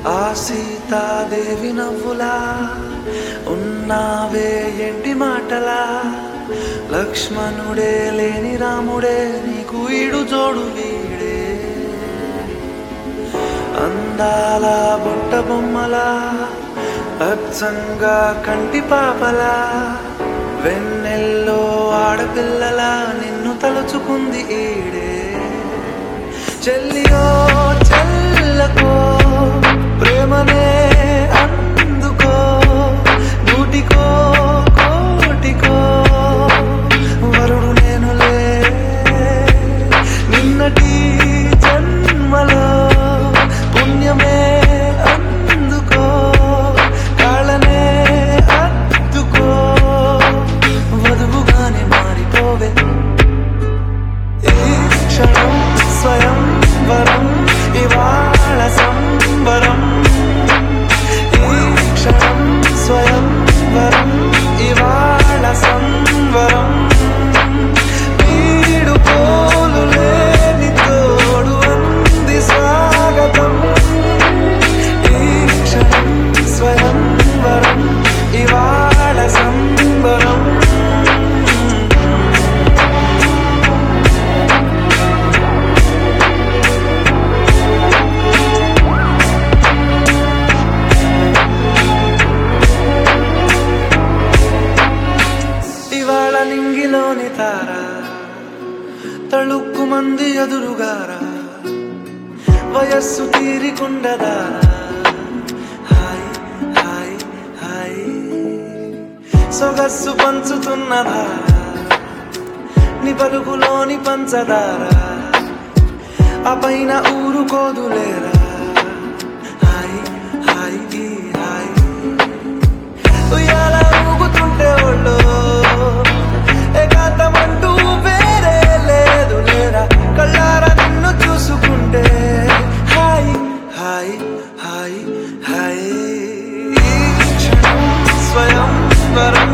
ఆ సీతాదేవి నవ్వులా ఉన్నావే ఎంటి మాటలా లక్ష్మణుడే లేని రాముడే నీకు ఈడు జోడు వీడే అందాల బుట్ట బొమ్మలా అచ్చంగా కంటి పాపలా వెన్నెల్లో ఆడపిల్లలా నిన్ను తలుచుకుంది ఈడే చెల్లియో చెల్లకో ప్రేమనే అందుకో నూటికో కోటికో వరుడు నేనులే నిన్నటి జన్మలో పుణ్యమే అందుకో కాళ్ళనే అద్దుకో వధువుగానే మారిపోవే ఈ క్షణం స్వయం వరం ఇవాళ సంబరం ఈ క్షణం స్వయం వరం ఇవాళ సంబరం వీడు పోలు లేని తోడు అంది స్వాగతం ఈ క్షణం స్వయం వరం ఇవాళ సంబరం ఇవాళ నింగిలోని తార తళుక్కు మంది ఎదురుగారా వయస్సు తీరికుండదారా హాయ్ హాయ్ హాయ్ సొగస్సు పంచుతున్నదా నీ పలుకులోని పంచదార ఆ పైన ఊరుకోదులేరా హాయ్ హాయ్ ఈ హాయ్ ఉయ్యాల ఊగుతుంటే ఒళ్ళు ఏకాంతమంటూ వేరే లేదు లేరా కళ్ళారా నిన్ను చూసుకుంటే హాయ్ హాయ్ హాయ్ హాయ్ ఈ క్షణం స్వయం వరం